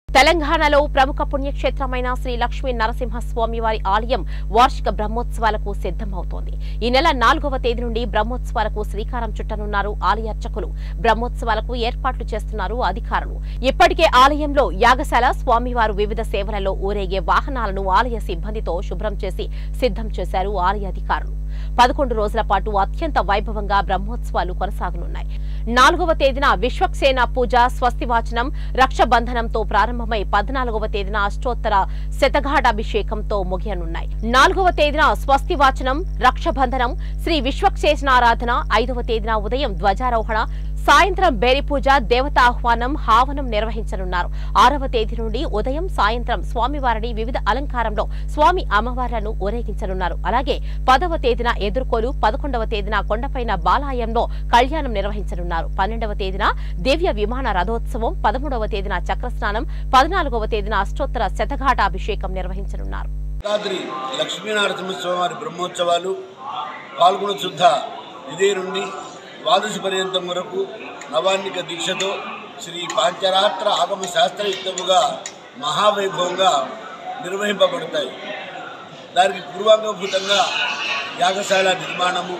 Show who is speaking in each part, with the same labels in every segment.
Speaker 1: తెలంగాణలో ప్రముఖ పుణ్యక్షేత్రమైన శ్రీ లక్ష్మీ నరసింహస్వామి వారి ఆలయం వార్షిక బ్రహ్మోత్సవాలకు సిద్ధమవుతోంది ఈ నెల నాలుగవ తేదీ నుండి బ్రహ్మోత్సవాలకు శ్రీకారం చుట్టనున్నారు ఆలయ అర్చకులు బ్రహ్మోత్సవాలకు ఏర్పాట్లు చేస్తున్నారు అధికారులు ఇప్పటికే ఆలయంలో యాగశాల స్వామివారు వివిధ సేవలలో ఊరేగే వాహనాలను ఆలయ సిబ్బందితో శుభ్రం చేసి సిద్ధం చేశారు ఆలయ అధికారులు పదకొండు రోజుల పాటు అత్యంత వైభవంగా బ్రహ్మోత్సవాలు కొనసాగనున్నాయి నాలుగవ తేదీన విశ్వక్సేన పూజ స్వస్తివాచనం రక్షబంధనంతో ప్రారంభమై పద్నాలుగవ తేదీన అష్టోత్తర శతఘాటాభిషేకంతో ముగియనున్నాయి నాలుగవ తేదీన స్వస్తివాచనం రక్షబంధనం శ్రీ విశ్వక్సేనారాధన ఐదవ తేదీన ఉదయం ధ్వజారోహణ సాయంత్రం బేరి పూజ దేవతా ఆహ్వానం హావనం నిర్వహించనున్నారు ఆరవ తేదీ నుండి ఉదయం సాయంత్రం స్వామివారిని వివిధ అలంకారంలో స్వామి అమ్మవార్లను ఊరేగించనున్నారు అలాగే పదవ తేదీన ఎదుర్కోలు పదకొండవ తేదీన కొండపైన బాలాయంలో కళ్యాణం నిర్వహించనున్నారు పన్నెండవ తేదీన దివ్య విమాన రథోత్సవం పదమూడవ తేదీన చక్రస్నానం పద్నాలుగవ తేదీన అష్టోత్తర శతఘాటాభిషేకం నిర్వహించనున్నారు
Speaker 2: యాదాద్రి లక్ష్మీనరసింహస్వామి వారి బ్రహ్మోత్సవాలు పాల్గొన శుద్ధ ఇదే నుండి ద్వాదశి పర్యంతం వరకు నవాన్నిక దీక్షతో శ్రీ పాంచరాత్ర ఆగమ శాస్త్రయుక్తముగా మహావైభవంగా నిర్వహింపబడతాయి దానికి పూర్వాంగభూతంగా యాగశాల నిర్మాణము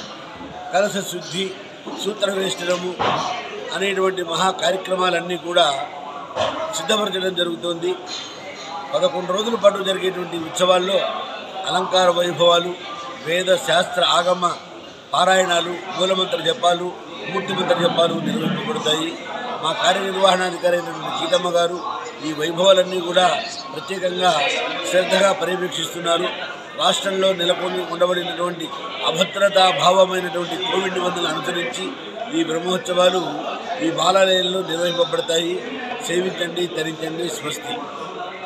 Speaker 2: కలశ శుద్ధి సూత్రవేష్టనము అనేటువంటి మహా కార్యక్రమాలన్నీ కూడా సిద్ధపరచడం జరుగుతోంది పదకొండు రోజుల పాటు జరిగేటువంటి ఉత్సవాల్లో అలంకార వైభవాలు వేద శాస్త్ర ఆగమ పారాయణాలు మూలమంత్ర జపాలు మూర్తిమంత్ర జపాలు నిర్వహింపబడతాయి మా కార్యనిర్వహణాధికారి అయినటువంటి సీతమ్మ గారు ఈ వైభవాలన్నీ కూడా ప్రత్యేకంగా శ్రద్ధగా పర్యవేక్షిస్తున్నారు రాష్ట్రంలో నెలకొని ఉండబడినటువంటి అభద్రతా భావమైనటువంటి కోవిడ్ నిబంధనలు అనుసరించి ఈ బ్రహ్మోత్సవాలు ఈ బాలాలయంలో నిర్వహింపబడతాయి సేవించండి తరించండి స్వస్తి